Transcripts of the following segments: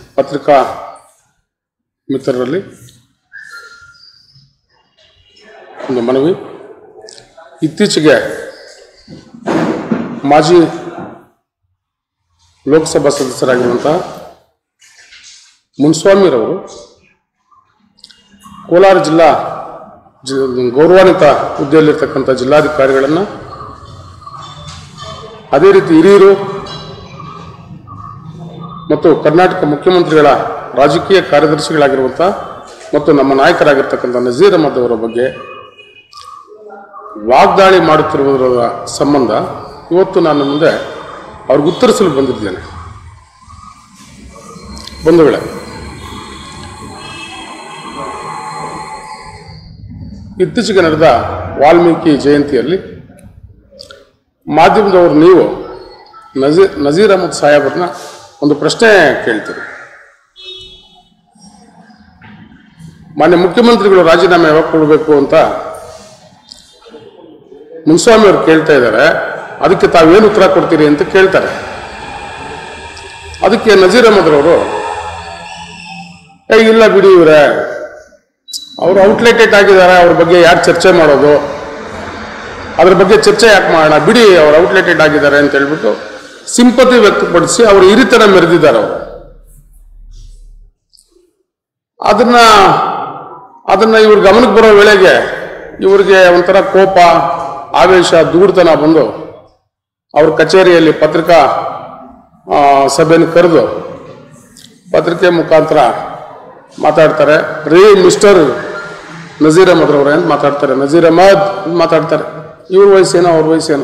ಪತ್ರಿಕಾ ಮಿತ್ರರಲ್ಲಿ ಒಂದು ಮನವಿ ಇತ್ತೀಚೆಗೆ ಮಾಜಿ ಲೋಕಸಭಾ ಸದಸ್ಯರಾಗಿರುವಂತಹ ಮುನ್ಸ್ವಾಮಿರವರು ಕೋಲಾರ ಜಿಲ್ಲಾ ಜಿ- ಗೌರವಾನ್ವಿತ ಹುದ್ದೆಯಲ್ಲಿರ್ತಕ್ಕಂಥ ಜಿಲ್ಲಾಧಿಕಾರಿಗಳನ್ನು ಅದೇ ರೀತಿ ಹಿರಿಯರು ಮತ್ತು ಕರ್ನಾಟಕ ಮುಖ್ಯಮಂತ್ರಿಗಳ ರಾಜಕೀಯ ಕಾರ್ಯದರ್ಶಿಗಳಾಗಿರುವಂಥ ಮತ್ತು ನಮ್ಮ ನಾಯಕರಾಗಿರ್ತಕ್ಕಂಥ ನಜೀರ್ ಅಹಮದ್ ಅವರ ಬಗ್ಗೆ ವಾಗ್ದಾಳಿ ಮಾಡುತ್ತಿರುವುದರ ಸಂಬಂಧ ಇವತ್ತು ನಾನು ಮುಂದೆ ಅವ್ರಿಗೆ ಉತ್ತರಿಸಲು ಬಂದಿದ್ದೇನೆ ಬಂಧುಗಳೇ ಇತ್ತೀಚೆಗೆ ನಡೆದ ವಾಲ್ಮೀಕಿ ಜಯಂತಿಯಲ್ಲಿ ಮಾಧ್ಯಮದವರು ನೀವು ನಜೀರ್ ನಜೀರ್ ಅಹಮದ್ ಸಾಹೇಬ್ರನ್ನ ಒಂದು ಪ್ರಶ್ನೆ ಕೇಳ್ತೀರಿ ಮಾನ್ಯ ಮುಖ್ಯಮಂತ್ರಿಗಳು ರಾಜೀನಾಮೆ ಯಾವಾಗ ಕೊಡಬೇಕು ಅಂತ ಮುನ್ಸ್ವಾಮಿ ಅವರು ಕೇಳ್ತಾ ಇದ್ದಾರೆ ಅದಕ್ಕೆ ತಾವೇನು ಉತ್ತರ ಕೊಡ್ತೀರಿ ಅಂತ ಕೇಳ್ತಾರೆ ಅದಕ್ಕೆ ನಜೀರ್ ಅಹಮದ್ ಅವರು ಏ ಇಲ್ಲ ಬಿಡಿ ಇವರೇ ಅವರು ಔಟ್ಲೆಟೆಡ್ ಆಗಿದ್ದಾರೆ ಅವ್ರ ಬಗ್ಗೆ ಯಾರು ಚರ್ಚೆ ಮಾಡೋದು ಅದ್ರ ಬಗ್ಗೆ ಚರ್ಚೆ ಯಾಕೆ ಮಾಡೋಣ ಬಿಡಿ ಅವ್ರು ಔಟ್ಲೆಟೆಡ್ ಆಗಿದ್ದಾರೆ ಅಂತ ಹೇಳ್ಬಿಟ್ಟು ಸಿಂಪತಿ ವ್ಯಕ್ತಪಡಿಸಿ ಅವರು ಹಿರಿತನ ಮೆರೆದಿದ್ದಾರೆ ಅವರು ಅದನ್ನ ಅದನ್ನ ಇವ್ರ ಗಮನಕ್ಕೆ ಬರೋ ವೇಳೆಗೆ ಇವ್ರಿಗೆ ಒಂಥರ ಕೋಪ ಆವೇಶ ದೂಡ್ತನ ಬಂದು ಅವ್ರ ಕಚೇರಿಯಲ್ಲಿ ಪತ್ರಿಕಾ ಆ, ಸಭೆಯನ್ನು ಕರೆದು ಪತ್ರಿಕೆ ಮುಖಾಂತರ ಮಾತಾಡ್ತಾರೆ ರೀ ಮಿಸ್ಟರ್ ನಜೀರ್ ಅಹಮದ್ ಅವ್ರೆ ಅಂತ ಮಾತಾಡ್ತಾರೆ ನಜೀರ್ ಅಹಮದ್ ಅಂತ ಮಾತಾಡ್ತಾರೆ ಇವ್ರ ವಯಸ್ಸೇನೋ ಅವ್ರ ವಯಸ್ಸೇನೋ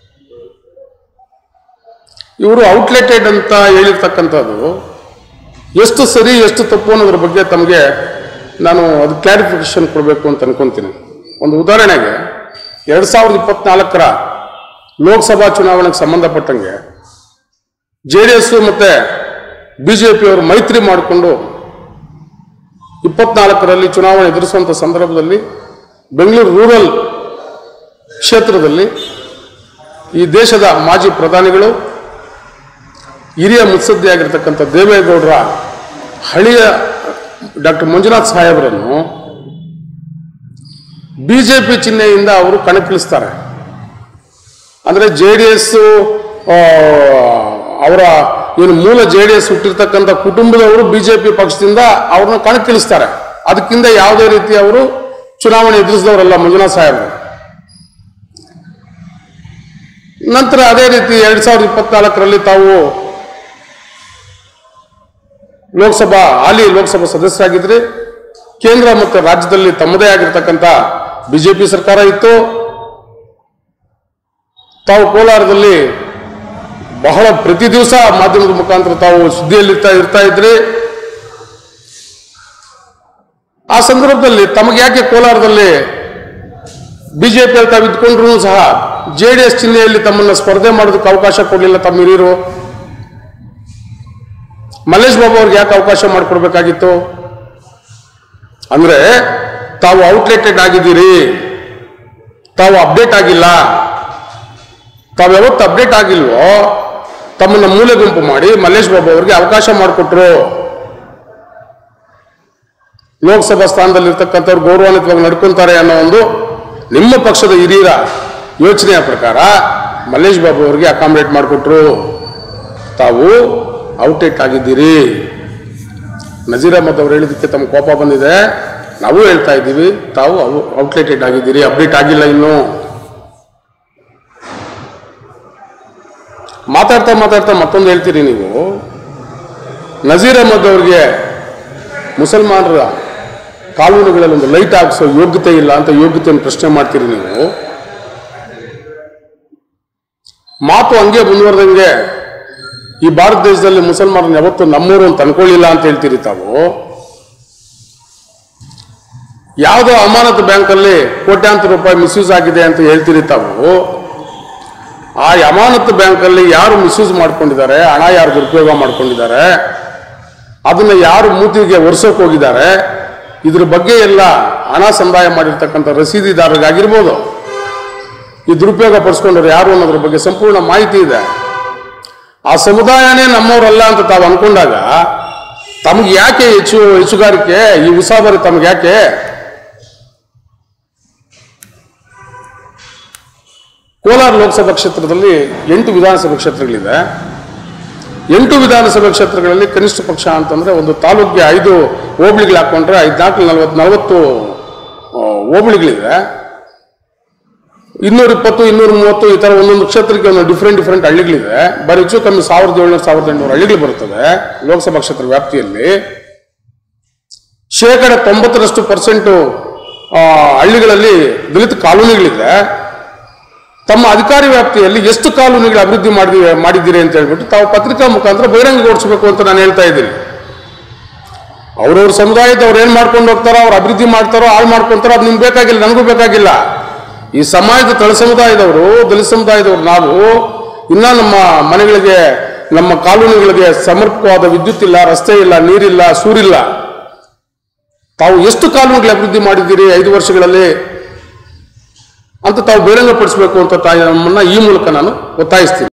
ಇವರು ಔಟ್ಲೆಟೆಡ್ ಅಂತ ಹೇಳಿರ್ತಕ್ಕಂಥದ್ದು ಎಷ್ಟು ಸರಿ ಎಷ್ಟು ತಪ್ಪು ಅನ್ನೋದ್ರ ಬಗ್ಗೆ ತಮಗೆ ನಾನು ಅದು ಕ್ಲಾರಿಫಿಕೇಶನ್ ಕೊಡಬೇಕು ಅಂತ ಅನ್ಕೊಂತೀನಿ ಒಂದು ಉದಾಹರಣೆಗೆ ಎರಡು ಸಾವಿರದ ಇಪ್ಪತ್ನಾಲ್ಕರ ಲೋಕಸಭಾ ಚುನಾವಣೆಗೆ ಸಂಬಂಧಪಟ್ಟಂಗೆ ಜೆ ಡಿ ಎಸ್ ಮತ್ತೆ ಬಿಜೆಪಿ ಅವರು ಮೈತ್ರಿ ಮಾಡಿಕೊಂಡು ಇಪ್ಪತ್ನಾಲ್ಕರಲ್ಲಿ ಚುನಾವಣೆ ಎದುರಿಸುವಂಥ ಸಂದರ್ಭದಲ್ಲಿ ಬೆಂಗಳೂರು ರೂರಲ್ ಕ್ಷೇತ್ರದಲ್ಲಿ ಈ ದೇಶದ ಮಾಜಿ ಪ್ರಧಾನಿಗಳು ಹಿರಿಯ ಮುತ್ಸದ್ದಿಯಾಗಿರ್ತಕ್ಕಂಥ ದೇವೇಗೌಡರ ಹಳಿಯ ಡಾಕ್ಟರ್ ಮಂಜುನಾಥ್ ಸಾಹೇಬರನ್ನು ಬಿಜೆಪಿ ಚಿಹ್ನೆಯಿಂದ ಅವರು ಕಣಕ್ಕಿಳಿಸ್ತಾರೆ ಅಂದ್ರೆ ಜೆ ಡಿ ಎಸ್ ಅವರ ಏನು ಮೂಲ ಜೆ ಡಿ ಎಸ್ ಹುಟ್ಟಿರ್ತಕ್ಕಂಥ ಕುಟುಂಬದವರು ಬಿಜೆಪಿ ಪಕ್ಷದಿಂದ ಅವ್ರನ್ನ ಕಣಕ್ಕಿಳಿಸ್ತಾರೆ ಅದಕ್ಕಿಂತ ಯಾವುದೇ ರೀತಿ ಅವರು ಚುನಾವಣೆ ಎದುರಿಸಿದವರಲ್ಲ ಮಂಜುನಾಥ್ ಸಾಹೇಬರು ನಂತರ ಅದೇ ರೀತಿ ಎರಡ್ ಸಾವಿರದ ಇಪ್ಪತ್ನಾಲ್ಕರಲ್ಲಿ ತಾವು ಲೋಕಸಭಾ ಹಾಲಿ ಲೋಕಸಭಾ ಸದಸ್ಯರಾಗಿದ್ರಿ ಕೇಂದ್ರ ಮತ್ತು ರಾಜ್ಯದಲ್ಲಿ ತಮ್ಮದೇ ಆಗಿರ್ತಕ್ಕಂಥ ಬಿಜೆಪಿ ಸರ್ಕಾರ ಇತ್ತು ತಾವು ಕೋಲಾರದಲ್ಲಿ ಬಹಳ ಪ್ರತಿ ದಿವಸ ಮಾಧ್ಯಮದ ಮುಖಾಂತರ ತಾವು ಸುದ್ದಿಯಲ್ಲಿ ಇರ್ತಾ ಇರ್ತಾ ಇದ್ರಿ ಆ ಸಂದರ್ಭದಲ್ಲಿ ತಮಗೆ ಯಾಕೆ ಕೋಲಾರದಲ್ಲಿ ಬಿಜೆಪಿ ತಾವು ಇದ್ಕೊಂಡ್ರು ಸಹ ಜೆ ಡಿ ಎಸ್ ಚಿಹ್ನೆಯಲ್ಲಿ ತಮ್ಮನ್ನ ಸ್ಪರ್ಧೆ ಮಾಡೋದಕ್ಕೆ ಅವಕಾಶ ಕೊಡಲಿಲ್ಲ ತಮ್ಮ ಹಿರಿಯರು ಮಲ್ಲೇಶ್ ಬಾಬು ಅವ್ರಿಗೆ ಯಾಕೆ ಅವಕಾಶ ಮಾಡಿಕೊಡ್ಬೇಕಾಗಿತ್ತು ಅಂದ್ರೆ ತಾವು ಔಟ್ಲೆಟೆಡ್ ಆಗಿದ್ದೀರಿ ತಾವು ಅಪ್ಡೇಟ್ ಆಗಿಲ್ಲ ತಾವು ಯಾವತ್ತು ಅಪ್ಡೇಟ್ ಆಗಿಲ್ವೋ ತಮ್ಮನ್ನ ಮೂಲೆ ಗುಂಪು ಮಾಡಿ ಮಲ್ಲೇಶ್ ಬಾಬು ಅವರಿಗೆ ಅವಕಾಶ ಮಾಡಿಕೊಟ್ರು ಲೋಕಸಭಾ ಸ್ಥಾನದಲ್ಲಿರ್ತಕ್ಕಂಥವ್ರು ಗೌರವಾನ್ವಿತವಾಗಿ ನಡ್ಕೊಂತಾರೆ ಅನ್ನೋ ಒಂದು ನಿಮ್ಮ ಪಕ್ಷದ ಹಿರಿಯರ ಯೋಚನೆಯ ಪ್ರಕಾರ ಮಲ್ಲೇಶ್ ಬಾಬು ಅವರಿಗೆ ಅಕಾಮಿಡೇಟ್ ಮಾಡಿಕೊಟ್ರು ತಾವು ಔಟೇಟ್ ಆಗಿದ್ದೀರಿ ನಜೀರ್ ಅಹಮದ್ ಅವರು ಹೇಳಿದ್ದಕ್ಕೆ ತಮ್ಮ ಕೋಪ ಬಂದಿದೆ ನಾವು ಹೇಳ್ತಾ ಇದ್ದೀವಿ ತಾವು ಔಟ್ಲೇಟೆಡ್ ಆಗಿದ್ದೀರಿ ಅಪ್ಡೇಟ್ ಆಗಿಲ್ಲ ಇನ್ನು ಮಾತಾಡ್ತಾ ಮಾತಾಡ್ತಾ ಮತ್ತೊಂದು ಹೇಳ್ತೀರಿ ನೀವು ನಜೀರ್ ಅಹಮದ್ ಅವ್ರಿಗೆ ಮುಸಲ್ಮಾನರ ಕಾನೂನುಗಳಲ್ಲಿ ಒಂದು ಲೈಟ್ ಹಾಕ್ಸೋ ಯೋಗ್ಯತೆ ಇಲ್ಲ ಅಂತ ಯೋಗ್ಯತೆಯನ್ನು ಪ್ರಶ್ನೆ ಮಾಡ್ತೀರಿ ನೀವು ಮಾತು ಹಂಗೆ ಮುಂದುವರೆದಂಗೆ ಈ ಭಾರತ ದೇಶದಲ್ಲಿ ಮುಸಲ್ಮಾನರನ್ನ ಯಾವತ್ತು ನಮ್ಮೂರು ಅಂತ ಅನ್ಕೊಳ್ಳಿಲ್ಲ ಅಂತ ಹೇಳ್ತೀರಿ ತಾವು ಯಾವುದೋ ಅಮಾನತು ಬ್ಯಾಂಕಲ್ಲಿ ಕೋಟ್ಯಾಂತರ ರೂಪಾಯಿ ಮಿಸ್ಯೂಸ್ ಆಗಿದೆ ಅಂತ ಹೇಳ್ತೀರಿ ತಾವು ಆ ಅಮಾನತು ಬ್ಯಾಂಕಲ್ಲಿ ಯಾರು ಮಿಸ್ಯೂಸ್ ಮಾಡ್ಕೊಂಡಿದ್ದಾರೆ ಹಣ ಯಾರು ದುರುಪಯೋಗ ಮಾಡ್ಕೊಂಡಿದ್ದಾರೆ ಅದನ್ನ ಯಾರು ಮೂತಿಗೆ ಒರೆಸೋಕೆ ಹೋಗಿದ್ದಾರೆ ಇದ್ರ ಬಗ್ಗೆ ಎಲ್ಲ ಹಣ ಸಂದಾಯ ಮಾಡಿರ್ತಕ್ಕಂಥ ರಸೀದಿದಾರರಿಗಾಗಿರ್ಬೋದು ಈ ದುರುಪಯೋಗ ಪಡಿಸ್ಕೊಂಡವ್ರು ಯಾರು ಅನ್ನೋದ್ರ ಬಗ್ಗೆ ಸಂಪೂರ್ಣ ಮಾಹಿತಿ ಇದೆ ಆ ಸಮುದಾಯನೇ ನಮ್ಮವರಲ್ಲ ಅಂತ ತಾವು ಅನ್ಕೊಂಡಾಗ ತಮಗೆ ಯಾಕೆ ಹೆಚ್ಚು ಹೆಚ್ಚುಗಾರಿಕೆ ಈ ಉಸಾಬರಿ ತಮಗೆ ಯಾಕೆ ಕೋಲಾರ ಲೋಕಸಭಾ ಕ್ಷೇತ್ರದಲ್ಲಿ ಎಂಟು ವಿಧಾನಸಭಾ ಕ್ಷೇತ್ರಗಳಿದೆ ಎಂಟು ವಿಧಾನಸಭಾ ಕ್ಷೇತ್ರಗಳಲ್ಲಿ ಕನಿಷ್ಠ ಪಕ್ಷ ಅಂತಂದ್ರೆ ಒಂದು ತಾಲೂಕಿಗೆ ಐದು ಹೋಬಳಿಗಳು ಹಾಕೊಂಡ್ರೆ ಐದ್ನಾಲ್ಕು ನಲವತ್ತು ನಲವತ್ತು ಆ, ಹೋಬಳಿಗಳಿದೆ ಇನ್ನೂರ ಇಪ್ಪತ್ತು ಇನ್ನೂರ ಮೂವತ್ತು ಈ ತರ ಒಂದೊಂದು ಕ್ಷೇತ್ರಕ್ಕೆ ಒಂದು ಡಿಫ್ರೆಂಟ್ ಡಿಫ್ರೆಂಟ್ ಹಳ್ಳಿಗಳಿದೆ ಬರೀ ಹೆಚ್ಚು ಕಮ್ಮಿ ಸಾವಿರದ ಏಳ್ನೂರು ಸಾವಿರದ ಎಂಟುನೂರು ಹಳ್ಳಿಗಳು ಬರ್ತದೆ ಲೋಕಸಭಾ ಕ್ಷೇತ್ರ ವ್ಯಾಪ್ತಿಯಲ್ಲಿ ಶೇಕಡ ತೊಂಬತ್ತರಷ್ಟು ಪರ್ಸೆಂಟು ಹಳ್ಳಿಗಳಲ್ಲಿ ದಲಿತ ಕಾಲೋನಿಗಳಿದೆ ತಮ್ಮ ಅಧಿಕಾರಿ ವ್ಯಾಪ್ತಿಯಲ್ಲಿ ಎಷ್ಟು ಕಾಲೋನಿಗಳು ಅಭಿವೃದ್ಧಿ ಮಾಡಿದೀವಿ ಮಾಡಿದ್ದೀರಿ ಅಂತ ಹೇಳ್ಬಿಟ್ಟು ತಾವು ಪತ್ರಿಕಾ ಮುಖಾಂತರ ಬಹಿರಂಗಗೊಳಿಸಬೇಕು ಅಂತ ನಾನು ಹೇಳ್ತಾ ಇದ್ದೀನಿ ಅವ್ರವ್ರ ಸಮುದಾಯದವ್ರು ಏನ್ ಮಾಡ್ಕೊಂಡು ಹೋಗ್ತಾರೋ ಅವ್ರು ಅಭಿವೃದ್ಧಿ ಮಾಡ್ತಾರೋ ಹಾಳು ಮಾಡ್ಕೊಂತಾರೋ ಅದು ನಿಮ್ಗೆ ಬೇಕಾಗಿಲ್ಲ ನನಗೂ ಬೇಕಾಗಿಲ್ಲ ಈ ಸಮಾಜದ ತಳ ಸಮುದಾಯದವರು ದಲಿತ ಸಮುದಾಯದವರು ನಾವು ಇನ್ನ ನಮ್ಮ ಮನೆಗಳಿಗೆ ನಮ್ಮ ಕಾಲೋನಿಗಳಿಗೆ ಸಮರ್ಪಕವಾದ ವಿದ್ಯುತ್ ಇಲ್ಲ ರಸ್ತೆ ಇಲ್ಲ ನೀರಿಲ್ಲ ಸೂರಿಲ್ಲ ತಾವು ಎಷ್ಟು ಕಾಲೋನಿಗಳು ಅಭಿವೃದ್ಧಿ ಮಾಡಿದ್ದೀರಿ ಐದು ವರ್ಷಗಳಲ್ಲಿ ಅಂತ ತಾವು ಬಹಿರಂಗಪಡಿಸಬೇಕು ಅಂತ ತಾಯಿ ನಮ್ಮನ್ನ ಈ ಮೂಲಕ ನಾನು ಒತ್ತಾಯಿಸ್ತೀನಿ